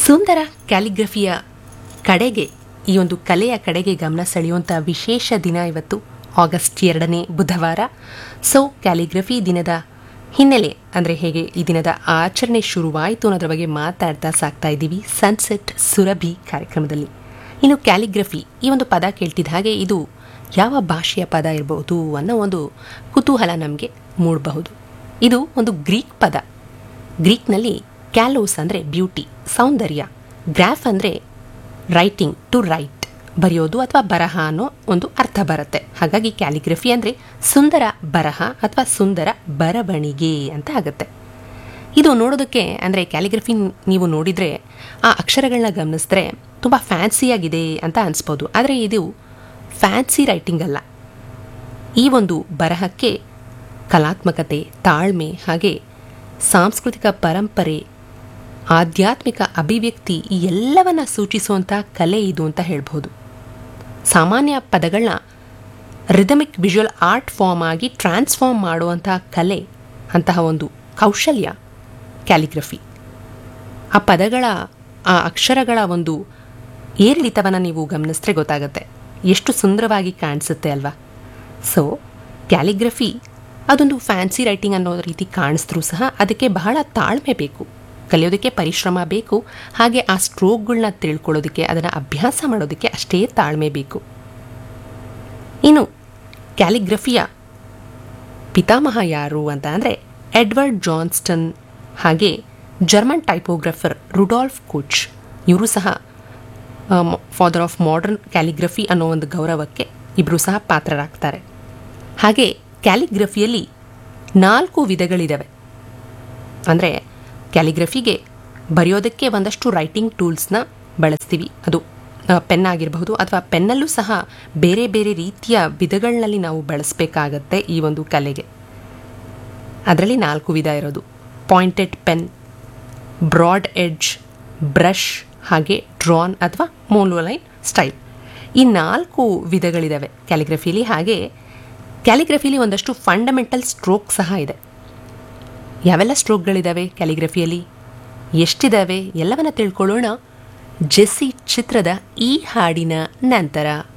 ಸುಂದರ ಕ್ಯಾಲಿಗ್ರಫಿಯ ಕಡೆಗೆ ಈ ಒಂದು ಕಲೆಯ ಕಡೆಗೆ ಗಮನ ಸೆಳೆಯುವಂಥ ವಿಶೇಷ ದಿನ ಇವತ್ತು ಆಗಸ್ಟ್ ಎರಡನೇ ಬುಧವಾರ ಸೊ ಕ್ಯಾಲಿಗ್ರಫಿ ದಿನದ ಹಿನ್ನೆಲೆ ಅಂದರೆ ಹೇಗೆ ಈ ದಿನದ ಆಚರಣೆ ಶುರುವಾಯಿತು ಅನ್ನೋದ್ರ ಬಗ್ಗೆ ಮಾತಾಡ್ತಾ ಸಾಕ್ತಾ ಇದ್ದೀವಿ ಸನ್ಸೆಟ್ ಸುರಭಿ ಕಾರ್ಯಕ್ರಮದಲ್ಲಿ ಇನ್ನು ಕ್ಯಾಲಿಗ್ರಫಿ ಈ ಒಂದು ಪದ ಕೇಳ್ತಿದ್ದ ಹಾಗೆ ಇದು ಯಾವ ಭಾಷೆಯ ಪದ ಇರಬಹುದು ಅನ್ನೋ ಒಂದು ಕುತೂಹಲ ನಮಗೆ ಮೂಡಬಹುದು ಇದು ಒಂದು ಗ್ರೀಕ್ ಪದ ಗ್ರೀಕ್ನಲ್ಲಿ ಕ್ಯಾಲೋಸ್ ಅಂದರೆ ಬ್ಯೂಟಿ ಸೌಂದರ್ಯ ಗ್ರಾಫ್ ಅಂದರೆ ರೈಟಿಂಗ್ ಟು ರೈಟ್ ಬರೆಯೋದು ಅಥವಾ ಬರಹ ಅನ್ನೋ ಒಂದು ಅರ್ಥ ಬರುತ್ತೆ ಹಾಗಾಗಿ ಕ್ಯಾಲಿಗ್ರಫಿ ಅಂದರೆ ಸುಂದರ ಬರಹ ಅಥವಾ ಸುಂದರ ಬರವಣಿಗೆ ಅಂತ ಆಗುತ್ತೆ ಇದು ನೋಡೋದಕ್ಕೆ ಅಂದರೆ ಕ್ಯಾಲಿಗ್ರಫಿ ನೀವು ನೋಡಿದರೆ ಆ ಅಕ್ಷರಗಳನ್ನ ಗಮನಿಸಿದ್ರೆ ತುಂಬ ಫ್ಯಾನ್ಸಿಯಾಗಿದೆ ಅಂತ ಅನಿಸ್ಬೋದು ಆದರೆ ಇದು ಫ್ಯಾನ್ಸಿ ರೈಟಿಂಗ್ ಅಲ್ಲ ಈ ಒಂದು ಬರಹಕ್ಕೆ ಕಲಾತ್ಮಕತೆ ತಾಳ್ಮೆ ಹಾಗೆ ಸಾಂಸ್ಕೃತಿಕ ಪರಂಪರೆ ಆಧ್ಯಾತ್ಮಿಕ ಅಭಿವ್ಯಕ್ತಿ ಈ ಎಲ್ಲವನ್ನ ಸೂಚಿಸುವಂಥ ಕಲೆ ಇದು ಅಂತ ಹೇಳ್ಬೋದು ಸಾಮಾನ್ಯ ಪದಗಳನ್ನ ರಿದಮಿಕ್ ವಿಜುವಲ್ ಆರ್ಟ್ ಫಾರ್ಮ್ ಆಗಿ ಟ್ರಾನ್ಸ್ಫಾರ್ಮ್ ಮಾಡುವಂಥ ಕಲೆ ಅಂತಹ ಒಂದು ಕೌಶಲ್ಯ ಕ್ಯಾಲಿಗ್ರಫಿ ಆ ಪದಗಳ ಆ ಅಕ್ಷರಗಳ ಒಂದು ಏರಿಳಿತವನ್ನು ನೀವು ಗಮನಿಸಿದ್ರೆ ಗೊತ್ತಾಗುತ್ತೆ ಎಷ್ಟು ಸುಂದರವಾಗಿ ಕಾಣಿಸುತ್ತೆ ಅಲ್ವಾ ಸೊ ಕ್ಯಾಲಿಗ್ರಫಿ ಅದೊಂದು ಫ್ಯಾನ್ಸಿ ರೈಟಿಂಗ್ ಅನ್ನೋ ರೀತಿ ಕಾಣಿಸಿದ್ರೂ ಸಹ ಅದಕ್ಕೆ ಬಹಳ ತಾಳ್ಮೆ ಬೇಕು ಕಲಿಯೋದಕ್ಕೆ ಪರಿಶ್ರಮ ಬೇಕು ಹಾಗೆ ಆ ಸ್ಟ್ರೋಕ್ಗಳನ್ನ ತಿಳ್ಕೊಳ್ಳೋದಕ್ಕೆ ಅದನ್ನು ಅಭ್ಯಾಸ ಮಾಡೋದಕ್ಕೆ ಅಷ್ಟೇ ತಾಳ್ಮೆ ಬೇಕು ಇನ್ನು ಕ್ಯಾಲಿಗ್ರಫಿಯ ಪಿತಾಮಹ ಯಾರು ಅಂತ ಅಂದರೆ ಎಡ್ವರ್ಡ್ ಜಾನ್ಸ್ಟನ್ ಹಾಗೆ ಜರ್ಮನ್ ಟೈಪೋಗ್ರಫರ್ ರುಡಾಲ್ಫ್ ಕುಚ್ ಇವರು ಸಹ ಫಾದರ್ ಆಫ್ ಮಾಡರ್ನ್ ಕ್ಯಾಲಿಗ್ರಫಿ ಅನ್ನೋ ಒಂದು ಗೌರವಕ್ಕೆ ಇಬ್ಬರು ಸಹ ಪಾತ್ರರಾಗ್ತಾರೆ ಹಾಗೆ ಕ್ಯಾಲಿಗ್ರಫಿಯಲ್ಲಿ ನಾಲ್ಕು ವಿಧಗಳಿದ್ದಾವೆ ಅಂದರೆ ಕ್ಯಾಲಿಗ್ರಫಿಗೆ ಬರೆಯೋದಕ್ಕೆ ಒಂದಷ್ಟು ರೈಟಿಂಗ್ ಟೂಲ್ಸ್ನ ಬಳಸ್ತೀವಿ ಅದು ಪೆನ್ ಆಗಿರಬಹುದು ಅಥವಾ ಪೆನ್ನಲ್ಲೂ ಸಹ ಬೇರೆ ಬೇರೆ ರೀತಿಯ ವಿಧಗಳಲ್ಲಿ ನಾವು ಬಳಸಬೇಕಾಗತ್ತೆ ಈ ಒಂದು ಕಲೆಗೆ ಅದರಲ್ಲಿ ನಾಲ್ಕು ವಿಧ ಇರೋದು pointed pen broad edge brush ಹಾಗೆ ಡ್ರಾನ್ ಅಥವಾ ಮೋಲೋಲೈನ್ ಸ್ಟೈಲ್ ಈ ನಾಲ್ಕು ವಿಧಗಳಿದ್ದಾವೆ ಕ್ಯಾಲಿಗ್ರಫಿಲಿ ಹಾಗೆ ಕ್ಯಾಲಿಗ್ರಫಿಲಿ ಒಂದಷ್ಟು ಫಂಡಮೆಂಟಲ್ ಸ್ಟ್ರೋಕ್ ಸಹ ಇದೆ ಯಾವೆಲ್ಲ ಸ್ಟ್ರೋಕ್ಗಳಿದ್ದಾವೆ ಕ್ಯಾಲಿಗ್ರಫಿಯಲ್ಲಿ ಎಷ್ಟಿದ್ದಾವೆ ಎಲ್ಲವನ್ನ ತಿಳ್ಕೊಳ್ಳೋಣ ಜೆಸ್ಸಿ ಚಿತ್ರದ ಈ ಹಾಡಿನ ನಂತರ